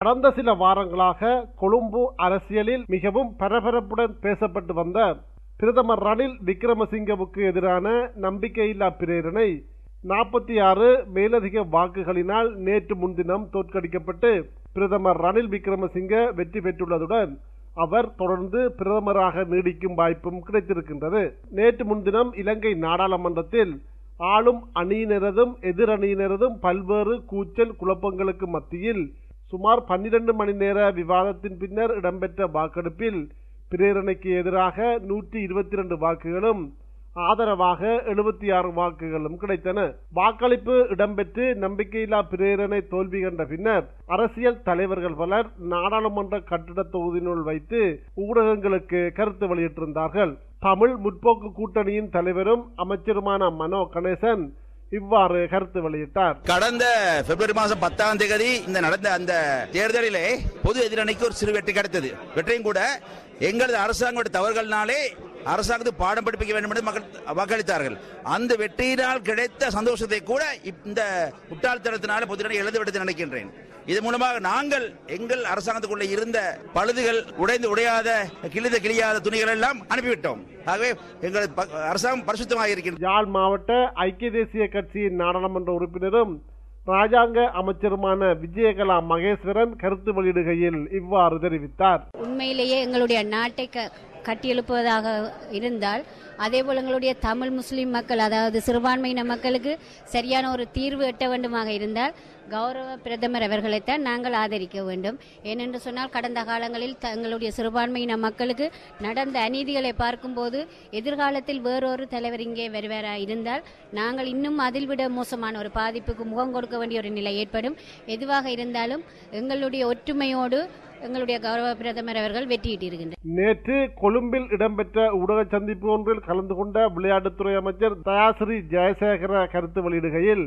கடந்த சில வாரங்களாக கொழும்பு அரசியலில் மிகவும் பரபரப்புடன் பேசப்பட்டு வந்த பிரதமர் ரணில் விக்ரமசிங்கவுக்கு எதிரான நம்பிக்கையில்லா பிரேரணை நாற்பத்தி ஆறு மேலதிக வாக்குகளினால் நேற்று முன்தினம் தோற்கடிக்கப்பட்டு பிரதமர் ரணில் விக்ரமசிங்க வெற்றி பெற்றுள்ளதுடன் அவர் தொடர்ந்து பிரதமராக நீடிக்கும் வாய்ப்பும் கிடைத்திருக்கின்றது நேற்று முன்தினம் இலங்கை நாடாளுமன்றத்தில் ஆளும் அணியினரதும் எதிரணியினரதும் பல்வேறு கூச்சல் குழப்பங்களுக்கு மத்தியில் சுமார் பன்னிரண்டு மணி நேர விவாதத்தின் பின்னர் இடம்பெற்ற வாக்கெடுப்பில் பிரேரணைக்கு எதிராக நூற்றி இருபத்தி இரண்டு வாக்குகளும் ஆதரவாக எழுபத்தி ஆறு வாக்குகளும் கிடைத்தன வாக்களிப்பு இடம்பெற்று நம்பிக்கையில்லா பிரேரணை தோல்வி கண்ட பின்னர் அரசியல் தலைவர்கள் பலர் நாடாளுமன்ற கட்டிட தொகுதியினுள் வைத்து ஊடகங்களுக்கு கருத்து வெளியிட்டிருந்தார்கள் தமிழ் முற்போக்கு கூட்டணியின் தலைவரும் அமைச்சருமான மனோ கணேசன் இவ்வாறு கருத்து வெளியிட்டார் கடந்த பிப்ரவரி மாதம் பத்தாம் தேதி இந்த நடந்த அந்த தேர்தலிலே பொது எதிரணிக்கு ஒரு சிறு வெற்றி கிடைத்தது வெற்றியும் கூட எங்களது அரசாங்கோட தவறுகள்னாலே அரசாங்கத்துக்கு பாடம் படிப்பிக்க வேண்டும் என்று மக்கள் வாக்களித்தார்கள் அந்த வெற்றியினால் கிடைத்த சந்தோஷத்தை கூட இந்த முட்டாள்தனத்தினால பொதுநடை இழந்துவிட்டது நினைக்கின்றேன் இது மூலமாக நாங்கள் எங்கள் அரசாங்கத்துக்குள்ள இருந்த பழுதுகள் உடைந்து உடையாத கிழித கிழியாத துணிகள் எல்லாம் அனுப்பிவிட்டோம் ஆகவே எங்கள் அரசாங்கம் பரிசுத்தமாக இருக்கின்றது யாழ் மாவட்ட ஐக்கிய தேசிய கட்சியின் நாடாளுமன்ற உறுப்பினரும் ராஜாங்க அமைச்சருமான விஜயகலா மகேஸ்வரன் கருத்து வெளியிடுகையில் இவ்வாறு தெரிவித்தார் உண்மையிலேயே எங்களுடைய நாட்டை கட்டியெழுப்புவதாக இருந்தால் அதே போல் எங்களுடைய தமிழ் முஸ்லிம் மக்கள் அதாவது சிறுபான்மையின மக்களுக்கு சரியான ஒரு தீர்வு எட்ட வேண்டுமாக இருந்தால் கௌரவ பிரதமர் அவர்களைத்தான் நாங்கள் ஆதரிக்க வேண்டும் ஏனென்று சொன்னால் கடந்த காலங்களில் தங்களுடைய சிறுபான்மையின மக்களுக்கு நடந்த அநீதிகளை பார்க்கும்போது எதிர்காலத்தில் வேறொரு தலைவர் இங்கே வருவாரா இருந்தால் நாங்கள் இன்னும் அதில் விட மோசமான ஒரு பாதிப்புக்கு முகம் கொடுக்க வேண்டிய ஒரு நிலை ஏற்படும் எதுவாக இருந்தாலும் எங்களுடைய ஒற்றுமையோடு எங்களுடைய கௌரவ பிரதமர் அவர்கள் வெற்றியிட்டிருக்கின்றனர் நேற்று கொழும்பில் இடம்பெற்ற ஊடக சந்திப்பு ஒன்றில் கலந்து கொண்ட விளையாட்டுத்துறை அமைச்சர் தயாசிரி ஜெயசேகர கருத்து வெளியிடுகையில்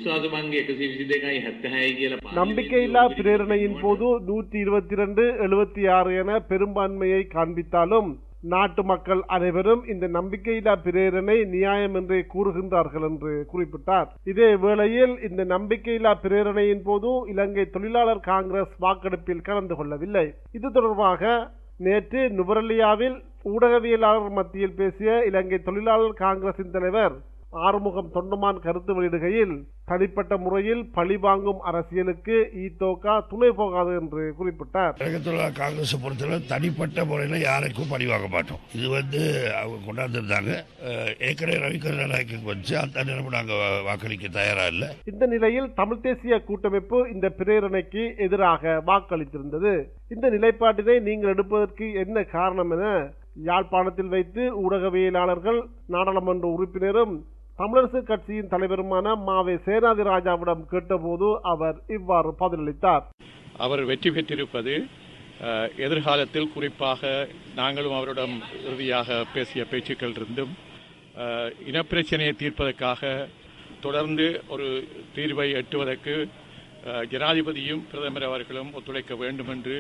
நம்பிக்கையில்லா பிரேரணையின் போது நூற்றி இருபத்தி இரண்டு எழுபத்தி ஆறு என பெரும்பான்மையை காண்பித்தாலும் நாட்டு மக்கள் அனைவரும் இந்த நம்பிக்கையில்லா பிரேரணை நியாயம் என்றே கூறுகின்றார்கள் என்று குறிப்பிட்டார் இதே வேளையில் இந்த நம்பிக்கையில்லா பிரேரணையின் போது இலங்கை தொழிலாளர் காங்கிரஸ் வாக்கெடுப்பில் கலந்து கொள்ளவில்லை இது தொடர்பாக நேற்று நுவரலியாவில் ஊடகவியலாளர் மத்தியில் பேசிய இலங்கை தொழிலாளர் காங்கிரசின் தலைவர் ஆறுமுகம் தொண்டமான் கருத்து வெளியிடுகையில் தனிப்பட்ட முறையில் பழி வாங்கும் அரசியலுக்கு ஈதோகா துணை போகாது என்று குறிப்பிட்டார் தொழிலாளர் காங்கிரஸ் பொறுத்தவரை தனிப்பட்ட முறையில் யாருக்கும் பழி வாங்க மாட்டோம் இது வந்து அவங்க கொண்டாந்துருந்தாங்க ஏற்கனவே ரவிகர நாயக்கு வச்சு அந்த நேரம் நாங்கள் வாக்களிக்க தயாரா இல்லை இந்த நிலையில் தமிழ் தேசிய கூட்டமைப்பு இந்த பிரேரணைக்கு எதிராக வாக்களித்திருந்தது இந்த நிலைப்பாட்டினை நீங்கள் எடுப்பதற்கு என்ன காரணம் என யாழ்ப்பாணத்தில் வைத்து ஊடகவியலாளர்கள் நாடாளுமன்ற உறுப்பினரும் தமிழரசு கட்சியின் தலைவருமான மாவே சேனாதி ராஜாவிடம் கேட்டபோது அவர் இவ்வாறு பதிலளித்தார் அவர் வெற்றி பெற்றிருப்பது எதிர்காலத்தில் குறிப்பாக நாங்களும் அவரிடம் இறுதியாக பேசிய பேச்சுக்கள் இருந்தும் இனப்பிரச்சனையை தீர்ப்பதற்காக தொடர்ந்து ஒரு தீர்வை எட்டுவதற்கு ஜனாதிபதியும் பிரதமர் அவர்களும் ஒத்துழைக்க வேண்டும் என்று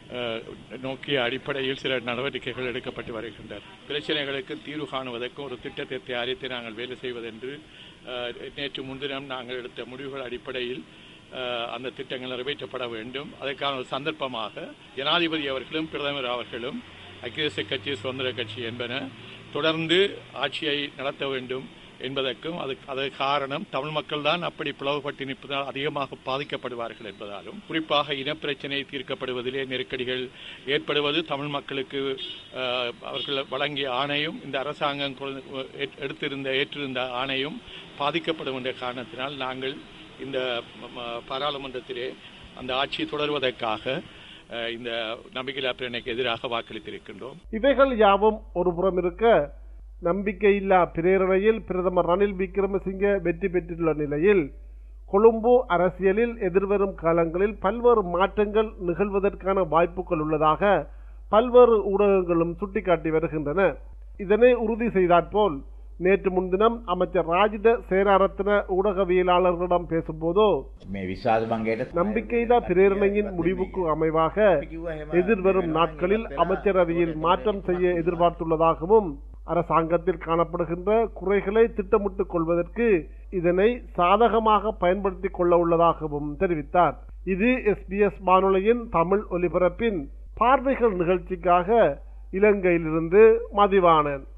நோக்கிய அடிப்படையில் சில நடவடிக்கைகள் எடுக்கப்பட்டு வருகின்றன பிரச்சனைகளுக்கு தீர்வு காணுவதற்கு ஒரு திட்டத்தை தயாரித்து நாங்கள் வேலை செய்வதென்று நேற்று முன்தினம் நாங்கள் எடுத்த முடிவுகள் அடிப்படையில் அந்த திட்டங்கள் நிறைவேற்றப்பட வேண்டும் அதற்கான ஒரு சந்தர்ப்பமாக ஜனாதிபதி அவர்களும் பிரதமர் அவர்களும் ஐக்கிய தேசிய கட்சி சுதந்திர கட்சி என்பன தொடர்ந்து ஆட்சியை நடத்த வேண்டும் என்பதற்கும் அதுக்கு அது காரணம் தமிழ் மக்கள் தான் அப்படி பிளவுபட்டு நிற்பதால் அதிகமாக பாதிக்கப்படுவார்கள் என்பதாலும் குறிப்பாக இனப்பிரச்சனை தீர்க்கப்படுவதிலே நெருக்கடிகள் ஏற்படுவது தமிழ் மக்களுக்கு அவர்கள் வழங்கிய ஆணையும் இந்த அரசாங்கம் எடுத்திருந்த ஏற்றிருந்த ஆணையும் பாதிக்கப்படும் என்ற காரணத்தினால் நாங்கள் இந்த பாராளுமன்றத்திலே அந்த ஆட்சி தொடர்வதற்காக இந்த நம்பிக்கையில்லா பிரேரணைக்கு எதிராக வாக்களித்திருக்கின்றோம் இவைகள் யாவும் ஒரு புறம் இருக்க நம்பிக்கையில்லா பிரேரணையில் பிரதமர் ரணில் விக்ரமசிங்க வெற்றி பெற்றுள்ள நிலையில் கொழும்பு அரசியலில் எதிர்வரும் காலங்களில் பல்வேறு மாற்றங்கள் நிகழ்வதற்கான வாய்ப்புகள் உள்ளதாக பல்வேறு ஊடகங்களும் சுட்டிக்காட்டி வருகின்றன இதனை உறுதி செய்தாற்போல் நேற்று முன்தினம் அமைச்சர் ராஜித சேனாரத்ன ஊடகவியலாளர்களிடம் பேசும்போது நம்பிக்கையில்லா பிரேரணையின் முடிவுக்கு அமைவாக எதிர்வரும் நாட்களில் அமைச்சரவையில் மாற்றம் செய்ய எதிர்பார்த்துள்ளதாகவும் அரசாங்கத்தில் காணப்படுகின்ற குறைகளை திட்டமிட்டுக் கொள்வதற்கு இதனை சாதகமாக பயன்படுத்திக் கொள்ள உள்ளதாகவும் தெரிவித்தார் இது எஸ்பிஎஸ் வானொலியின் தமிழ் ஒலிபரப்பின் பார்வைகள் நிகழ்ச்சிக்காக இலங்கையிலிருந்து மதிவானன்